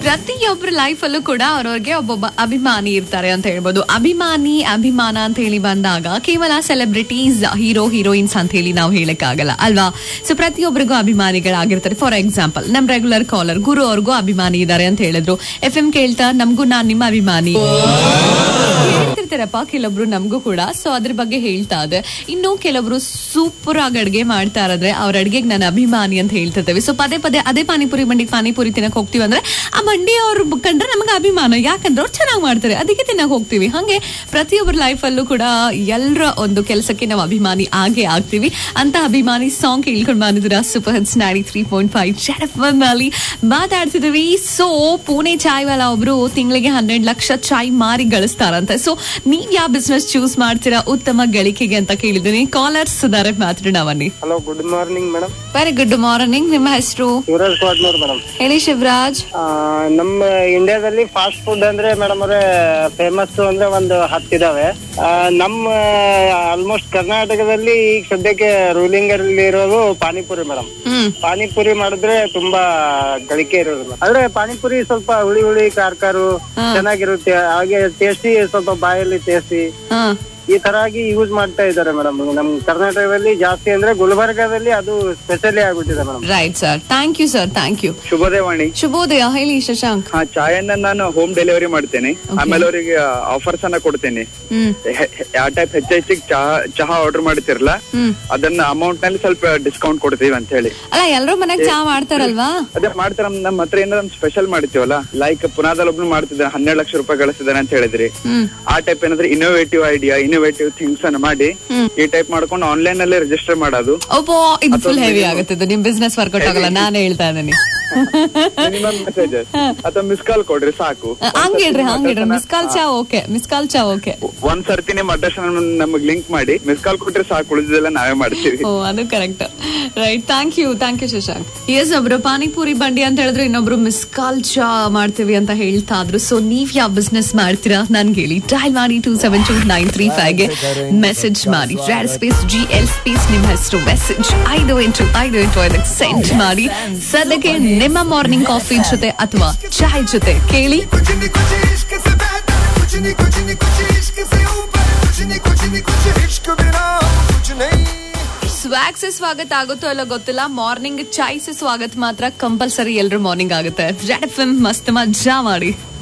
ಪ್ರತಿಯೊಬ್ಬರ ಲೈಫ್ ಅಲ್ಲೂ ಕೂಡ ಅವ್ರವ್ರಿಗೆ ಒಬ್ಬೊಬ್ಬ ಅಭಿಮಾನಿ ಇರ್ತಾರೆ ಅಂತ ಹೇಳ್ಬೋದು ಅಭಿಮಾನಿ ಅಭಿಮಾನ ಅಂತ ಹೇಳಿ ಬಂದಾಗ ಕೇವಲ ಸೆಲೆಬ್ರಿಟೀಸ್ ಹೀರೋ ಹೀರೋಯಿನ್ಸ್ ಅಂತ ಹೇಳಿ ನಾವು ಹೇಳಕ್ಕಾಗಲ್ಲ ಅಲ್ವಾ ಸೊ ಪ್ರತಿಯೊಬ್ಬರಿಗೂ ಅಭಿಮಾನಿಗಳಾಗಿರ್ತಾರೆ ಫಾರ್ ಎಕ್ಸಾಂಪಲ್ ನಮ್ ರೆಗ್ಯುಲರ್ ಕಾಲರ್ ಗುರು ಅವ್ರಿಗೂ ಅಭಿಮಾನಿ ಇದ್ದಾರೆ ಅಂತ ಹೇಳಿದ್ರು ಎಫ್ ಎಂ ಕೇಳ್ತಾ ನಮಗೂ ನಾನ್ ನಿಮ್ಮ ಅಭಿಮಾನಿ ಹೇಳ್ತಿರ್ತಾರಪ್ಪ ಕೆಲವೊಬ್ರು ನಮಗೂ ಕೂಡ ಸೊ ಅದ್ರ ಬಗ್ಗೆ ಹೇಳ್ತಾ ಇದೆ ಇನ್ನು ಕೆಲವರು ಸೂಪರ್ ಆಗಿ ಅಡ್ಗೆ ಮಾಡ್ತಾ ಇರೋದ್ರೆ ಅವ್ರ ಅಡ್ಗೆಗೆ ನಾನು ಅಭಿಮಾನಿ ಅಂತ ಹೇಳ್ತಿರ್ತೇವೆ ಸೊ ಪದೇ ಪದೇ ಅದೇ ಪಾನಿಪುರಿ ಮಂಡಿಗೆ ಪಾನಿಪುರಿ ತಿನ್ನಕ್ ಹೋಗ್ತೀವಿ ಅಂದ್ರೆ ಆ ಮಂಡಿ ಅವ್ರು ಕಂಡ್ರೆ ನಮಗೆ ಅಭಿಮಾನ ಯಾಕಂದ್ರೆ ಅವ್ರು ಚೆನ್ನಾಗಿ ಮಾಡ್ತಾರೆ ಅದಕ್ಕೆ ತಿನ್ನಕ್ ಹೋಗ್ತೀವಿ ಹಂಗೆ ಪ್ರತಿಯೊಬ್ಬರ ಲೈಫ್ ಅಲ್ಲೂ ಕೂಡ ಎಲ್ಲರ ಒಂದು ಕೆಲಸಕ್ಕೆ ನಾವು ಅಭಿಮಾನಿ ಆಗೇ ಆಗ್ತೀವಿ ಅಂತ ಅಭಿಮಾನಿ ಸಾಂಗ್ ಕೇಳ್ಕೊಂಡು ಬಂದಿದ್ದೀರಾ super hits ninety three point five ಅಲ್ಲಿ ಮಾತಾಡ್ತಿದೀವಿ ಸೊ ಪುಣೆ ಚಾಯ್ ವಾಲ ಒಬ್ರು ತಿಂಗಳಿಗೆ ಹನ್ನೆರಡು ಲಕ್ಷ ಚಾಯ್ ಮಾರಿ ಗಳಿಸ್ತಾರಂತೆ ಸೊ ನೀವ್ ಯಾವ ಬಿಸ್ನೆಸ್ ಚೂಸ್ ಮಾಡ್ತೀರಾ ಉತ್ತಮ ಗಳಿಕೆಗೆ ಅಂತ ಕೇಳಿದ್ದೀನಿ ಕಾಲರ್ಸ್ ಇದಾರೆ ಮಾತಾಡೋಣ ಬನ್ನಿ hello good morning madam very good morning ನಿಮ್ಮ ಹೆಸರು ಶಿವರಾಜ್ ಕೋಟ್ನೂರ್ ಮೇಡಮ್ ಹೇಳಿ ಶಿವರಾಜ್ ನಮ್ಮ ಇಂಡಿಯಾದಲ್ಲಿ ಫಾಸ್ಟ್ ಫುಡ್ ಅಂದ್ರೆ ಮೇಡಮ್ ಅವರೇ ಫೇಮಸ್ ಅಂದ್ರೆ ಒಂದು ಹತ್ತಿದಾವೆ ಆ, ನಮ್ಮ ಆಲ್ಮೋಸ್ಟ್ ಕರ್ನಾಟಕದಲ್ಲಿ ಈಗ ಸದ್ಯಕ್ಕೆ ರೂಲಿಂಗ್ ಅಲ್ಲಿ ಇರೋದು ಪಾನಿಪುರಿ ಮೇಡಮ್ ಹ್ಮ್ ಪಾನಿಪುರಿ ಮಾಡಿದ್ರೆ ತುಂಬಾ ಗಳಿಕೆ ಇರೋದು madam. ಅಂದ್ರೆ ಪಾನಿಪುರಿ ಸ್ವಲ್ಪ ಹುಳಿ ಹುಳಿ ಖಾರ ಖಾರು ಚೆನ್ನಾಗಿರುತ್ತೆ ಹಾಗೆ ಟೇಸ್ಟಿ ಸ್ವಲ್ಪ ಬಾಯಲ್ಲಿ ಟೇಸ್ಟಿ ಹಾ ಈ ತರ ಆಗಿ ಯೂಸ್ ಮಾಡ್ತಾ ಇದ್ದಾರೆ ಮೇಡಮ್ ನಮ್ ಕರ್ನಾಟಕದಲ್ಲಿ ಜಾಸ್ತಿ ಅಂದ್ರೆ ಗುಲ್ಬರ್ಗಾದಲ್ಲಿ ಅದು ಸ್ಪೆಷಲಿ ಆಗ್ಬಿಟ್ಟಿದೆ madam right sir thank you sir thank you ಶುಭೋದಯವಾಣಿ ಶುಭೋದಯ ಹೇಳಿ ಶಶಾಂಕ್ ಹಾ ಚಾಯನ್ನ ನಾನು ಹೋಮ್ ಡೆಲಿವರಿ ಮಾಡ್ತೇನೆ ಆಮೇಲೆ ಅವರಿಗೆ ಆಫರ್ಸ್ ಅನ್ನ ಕೊಡ್ತೇನೆ ಹ್ಮ್ ಹೆ- ಹೆ- ಯಾವ ಟೈಪ್ ಹೆಚ್ಚೆಚ್ಚಿಗೆ ಚಹಾ ಚಹಾ ಆರ್ಡರ್ ಮಾಡ್ತಿರಲ್ಲ ಹ್ಮ್ ಅದನ್ನ ಅಮೌಂಟ್ ನಲ್ಲಿ ಸ್ವಲ್ಪ ಡಿಸ್ಕೌಂಟ್ ಕೊಡ್ತೀವಿ ಅಂತ ಹೇಳಿ ಅಲ್ಲ ಎಲ್ರೂ ಮನೆಗ್ ಚಾ ಮಾಡ್ತಾರಲ್ವಾ ಅದೇ ಮಾಡ್ತಾರ ನಮ್ಮ ಹತ್ರ ಏನಾದ್ರು ಸ್ಪೆಷಲ್ ಮಾಡ್ತೀವಲ್ಲ ಲೈಕ್ ಪುನಾದಲ್ಲಿ ಒಬ್ನು ಮಾಡ್ತಿದ್ದಾನೆ ಹನ್ನೆರಡು ಲಕ್ಷ ರೂಪಾಯಿ ಗಳಿಸಿದಾನೆ ಅಂತ ಹೇಳಿದ್ರಿ ಹ್ಮ್ ಆ ಟೈಪ್ ಏನಾದ್ರೆ ಇನೋವೇಟಿವ್ ಐಡಿಯಾ ಇನೋವೇಟಿವ್ ಥಿಂಗ್ಸ್ ಅನ್ನ ಮಾಡಿ ಹ್ಮ್. ಈ ಟೈಪ್ ಮಾಡ್ಕೊಂಡು ಆನ್ಲೈನ್ ಅಲ್ಲೇ ರಿಜಿಸ್ಟರ್ ಮಾಡೋದು ಒಬ್ಬ ಇದು ಫುಲ್ ಹೆವಿ ಆಗುತ್ತೆ ಇದು ನಿಮ್ ಬಿಸ್ನೆಸ್ ವರ್ಕೌಟ್ ಆಗಲ್ಲ ನಾನು ಹೇಳ್ತಾ ಇದ್ದೀನಿ ಮಿನಿಮಮ್ ಮೆಸೇಜಸ್ ಅಥವಾ ಮಿಸ್ ಕಾಲ್ ಕೊಡ್ರಿ ಸಾಕು ಹಂಗಿಡ್ರಿ ಹಂಗಿಡ್ರಿ ಮಿಸ್ ಕಾಲ್ ಚಾ ಓಕೆ ಮಿಸ್ ಕಾಲ್ ಚಾ ಓಕೆ ಒಂದ್ ಸರ್ತಿ ನಿಮ್ ಅಡ್ರೆಸ್ ನಮಗ್ ಲಿಂಕ್ ಮಾಡಿ ಮಿಸ್ ಕಾಲ್ ಕೊಟ್ರೆ ಸಾಕು ಉಳಿದಿದ್ದೆಲ್ಲ ನಾವೇ ಮಾಡ್ತೀವಿ ಓ ಅದು correct right thank you thank you Shashank yes ಒಬ್ರು ಪಾನಿಪುರಿ ಬಂಡಿ ಅಂತ ಹೇಳಿದ್ರೆ ಇನ್ನೊಬ್ರು ಮಿಸ್ ಕಾಲ್ ಚಾ ಮಾಡ್ತೀವಿ ಅಂತ ಹೇಳ್ತಾ ಇದ್ರು ಸೊ ನೀವ್ ಯಾವ ಬಿಸ್ನೆಸ್ ಮಾಡ್ತೀರಾ ನನ್ಗೆ ಹೇಳಿ ಟ್ರೈಲ್ ಮಾಡಿ two seven two nine three five ಗೆ ಮೆಸೇಜ್ ಮಾಡಿ red space G L space ನಿಮ್ಮ ಹೆಸರು ಮೆಸೇಜ್ ಐದು ಇಂಟು ಐದು ಇಂಟು ಐದಕ್ಕೆ ಸೆಂಡ್ ಮಾಡಿ ಸದ್ಯಕ್ಕೆ ನಿಮ್ಮ ಮಾರ್ನಿಂಗ್ ಕಾಫಿ ಜೊತೆ ಅಥವಾ ಚಾಯ್ ಜೊತೆ ಕೇಳಿ कुछ नहीं कुछ इश्क से बेहतर कुछ नहीं कुछ नहीं कुछ इश्क से ऊपर कुछ नहीं कुछ नहीं कुछ इश्क बिना कुछ नहीं ಸ್ವಾಗ್ಸ್ ಸ್ವಾಗತ ಆಗುತ್ತೋ ಅಲ್ಲ ಗೊತ್ತಿಲ್ಲ ಮಾರ್ನಿಂಗ್ ಚಾಯ್ಸ್ ಸ್ವಾಗತ ಮಾತ್ರ ಕಂಪಲ್ಸರಿ ಎಲ್ರು ಮಾರ್ನಿಂಗ್ ಆಗುತ್ತೆ ರೆಡ್ ಎಫ್ ಮಸ್ತ್ ಮಜಾ ಮಾಡಿ